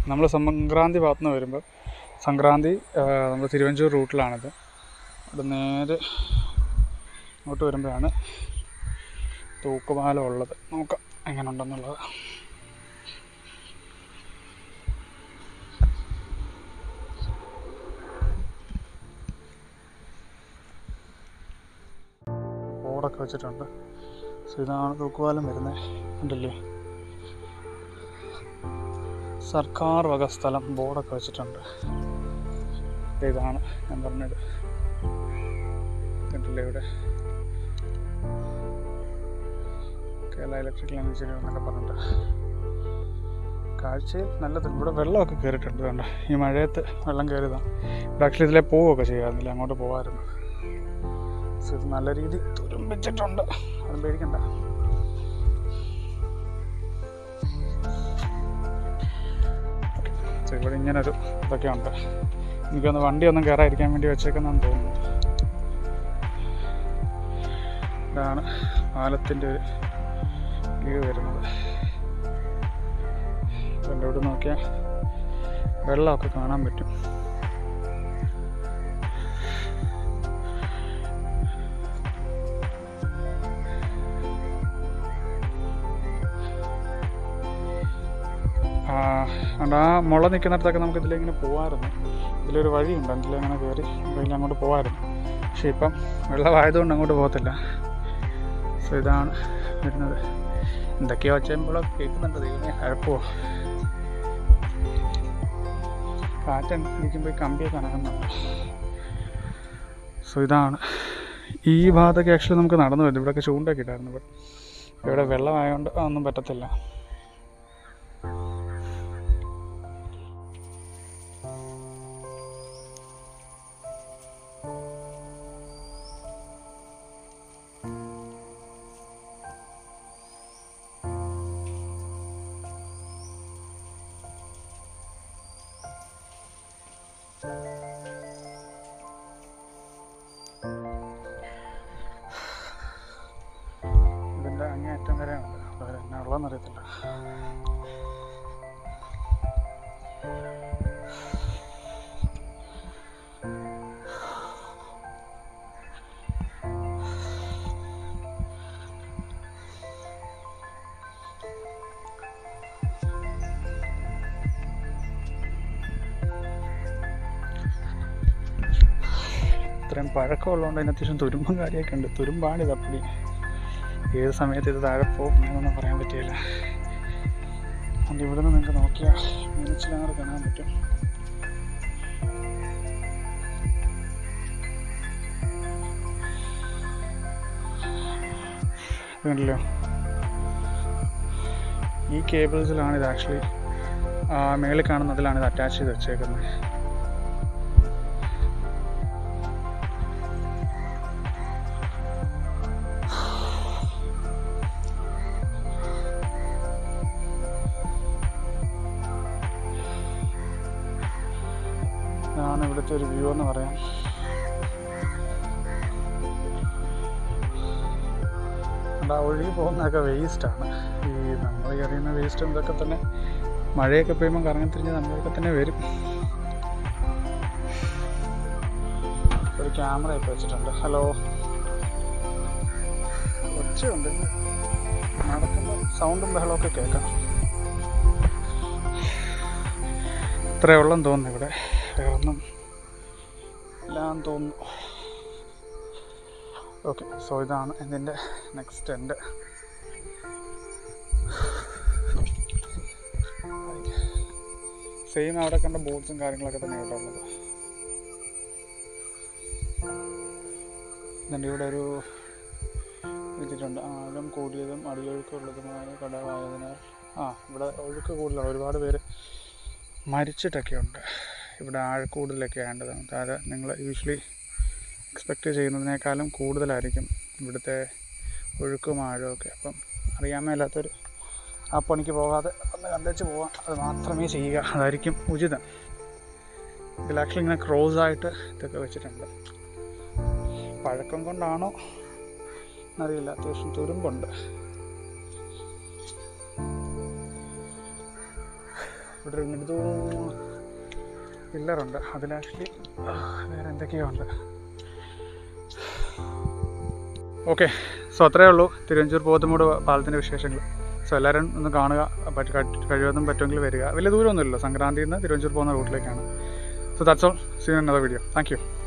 നമ്മൾ സംക്രാന്തി ഭാഗത്ത് നിന്ന് വരുമ്പോൾ സംക്രാന്തി നമ്മൾ തിരുവഞ്ചൂർ റൂട്ടിലാണിത് അവിടെ നേരെ ഇങ്ങോട്ട് വരുമ്പോഴാണ് തൂക്കുപാലം ഉള്ളത് നോക്കാം എങ്ങനെ ഉണ്ടെന്നുള്ളത് ബോർഡൊക്കെ വെച്ചിട്ടുണ്ട് സോ ഇതാണ് തൂക്കുപാലം വരുന്നത് ഉണ്ടല്ലേ സർക്കാർ വക സ്ഥലം ബോർഡൊക്കെ വെച്ചിട്ടുണ്ട് ദേ ഇതാണ് ഞാൻ പറഞ്ഞത് കണ്ടില്ലേ ഇവിടെ കേരള ഇലക്ട്രിക്കൽ എഞ്ചിനീയർ എന്നൊക്കെ പറഞ്ഞിട്ട് കാഴ്ചയിൽ നല്ലത് ഇവിടെ വെള്ളമൊക്കെ കയറിയിട്ടുണ്ട് വേണ്ട ഈ മഴയത്ത് വെള്ളം കയറിയതാണ് ഇവിടെ ആക്ച്വലി ഇതിലെ പോവുകയൊക്കെ ചെയ്യാമായിരുന്നില്ല അങ്ങോട്ട് പോകാമായിരുന്നു സോ ഇത് നല്ല രീതി തുരുമ്പിച്ചിട്ടുണ്ട് അതും പേടിക്കണ്ട സോ ഇവിടെ ഇങ്ങനൊരു ഇതൊക്കെ ഉണ്ട് എനിക്കൊന്ന് വണ്ടിയൊന്നും കയറാതിരിക്കാൻ വേണ്ടി വെച്ചേക്കുന്നെന്ന് തോന്നുന്നു ഇതാണ് പാലത്തിൻ്റെ ഒരു വ്യൂ വരുന്നത് എൻ്റെ ഇവിടെ നോക്കിയാൽ വെള്ളമൊക്കെ കാണാൻ പറ്റും ആ അതുകൊണ്ട് ആ മുള നിൽക്കുന്നിടത്തൊക്കെ നമുക്ക് ഇതിലിങ്ങനെ പോകാമായിരുന്നു ഇതിലൊരു വഴിയുണ്ട് അതിലങ്ങനെ കയറി അതിൽ അങ്ങോട്ട് പോകാമായിരുന്നു പക്ഷേ ഇപ്പം വെള്ളമായതുകൊണ്ട് അങ്ങോട്ട് പോകത്തില്ല സോ ഇതാണ് വരുന്നത് എന്തൊക്കെയോ ഒച്ചയുമ്പോഴൊക്കെ കേൾക്കുന്നുണ്ട് ദൈവമേ അഴപ്പോ കാറ്റൻ ഇരിക്കുമ്പോൾ ഈ കമ്പിയൊക്കെ അനങ്ങുന്നുണ്ട് സോ ഇതാണ് ഈ ഭാഗത്തൊക്കെ ആക്ച്വലി നമുക്ക് നടന്നു വരും ഇവിടെയൊക്കെ ചൂണ്ടൊക്കെ ഇട്ടായിരുന്നു ഇവിടെ ഇവിടെ വെള്ളമായതുകൊണ്ട് ഒന്നും പറ്റത്തില്ല ഇതിൻ്റെ അങ്ങേയറ്റം വരെ ഉണ്ട് അവിടെ എന്നാ ഉള്ളതെന്ന് അറിയത്തില്ല ഇത്രയും പഴക്കമുള്ളതുകൊണ്ട് അതിന് അത്യാവശ്യം തുരുമ്പും കാര്യമൊക്കെ ഉണ്ട് തുരുമ്പാണ് ഇതപ്പടി ഏത് സമയത്ത് ഇത് താഴെ പോകും എന്നൊന്നും പറയാൻ പറ്റില്ല അതുകൊണ്ട് ഇവിടെ നിന്ന് നിങ്ങൾക്ക് നോക്കിയാൽ മീനച്ചിലാറ് കാണാൻ പറ്റും കണ്ടില്ലോ ഈ കേബിൾസിലാണ് ഇത് ആക്ച്വലി മേളിൽ കാണുന്നതിലാണ് ഇത് അറ്റാച്ച് ചെയ്ത് വെച്ചേക്കുന്നത് ഇതാണ് ഇവിടുത്തെ ഒരു വ്യൂ എന്ന് പറയാം അതുകൊണ്ട് ആ ഒഴുകി പോകുന്നതൊക്കെ വേസ്റ്റാണ് ഈ നമ്മൾ ഈ എറിയുന്ന വേസ്റ്റും ഇതൊക്കെ തന്നെ മഴയൊക്കെ പെയ്യുമ്പോൾ കറങ്ങി തിരിഞ്ഞ് നമ്മളൊക്കെ തന്നെ വരും ഒരു ക്യാമറ ഒക്കെ വെച്ചിട്ടുണ്ട് ഹലോ ഒച്ചയുണ്ട് നടക്കുമ്പോൾ സൗണ്ടും ബഹളമൊക്കെ കേൾക്കാം ഇത്രയേ ഉള്ളെന്ന് തോന്നുന്നു ഇവിടെ വേറൊന്നും എല്ലാം തോന്നുന്നു ഓക്കെ സോ ഇതാണ് ഇതിൻ്റെ നെക്സ്റ്റ് എൻ്റെ സെയിം അവിടെ കണ്ട ബോട്ട്സും കാര്യങ്ങളൊക്കെ തന്നെ ഇവിടെ ഉള്ളത് എന്നിട്ട് ഇവിടെ ഒരു വെച്ചിട്ടുണ്ട് ആഴം കൂടിയതും അടിയൊഴുക്കുള്ളതുമായ കടവായതിനാൽ ആ ഇവിടെ ഒഴുക്ക് കൂടുതലാണ് ഒരുപാട് പേര് മരിച്ചിട്ടൊക്കെ ഉണ്ട് ഇവിടെ ആഴക്കൂടുതലൊക്കെ ആണ്ടതാണ് താഴെ നിങ്ങൾ യൂഷ്വലി എക്സ്പെക്റ്റ് ചെയ്യുന്നതിനേക്കാളും കൂടുതലായിരിക്കും ഇവിടുത്തെ ഒഴുക്കും ആഴമൊക്കെ അപ്പം അറിയാൻ മേലാത്തൊരു ആ പണിക്ക് പോകാതെ ഒന്ന് കണ്ടേച്ച് പോവാം അത് മാത്രമേ ചെയ്യുക അതായിരിക്കും ഉചിതം ഇതിൽ ആക്ച്വലി ഇങ്ങനെ ക്രോസ് ആയിട്ട് ഇതൊക്കെ വെച്ചിട്ടുണ്ട് പഴക്കം കൊണ്ടാണോ എന്നറിയില്ല അത്യാവശ്യം തുരുമ്പുണ്ട് ഇവിടെ ഇങ്ങനത്തെ പില്ലറുണ്ട് അതിൽ ആക്ച്വലി വേറെ എന്തൊക്കെയോ ഉണ്ട് ഓക്കെ സോ അത്രയേ ഉള്ളൂ തിരുവഞ്ചൂർ പോത്തുമൂട് പാലത്തിൻ്റെ വിശേഷങ്ങൾ സോ എല്ലാവരും ഒന്ന് കാണുക പറ്റ കഴിവതും പറ്റുമെങ്കിൽ വരിക വലിയ ദൂരമൊന്നുമില്ല സംക്രാന്തിയിൽ നിന്ന് തിരുവഞ്ചൂർ പോകുന്ന റൂട്ടിലേക്കാണ് so that's all see in another video thank U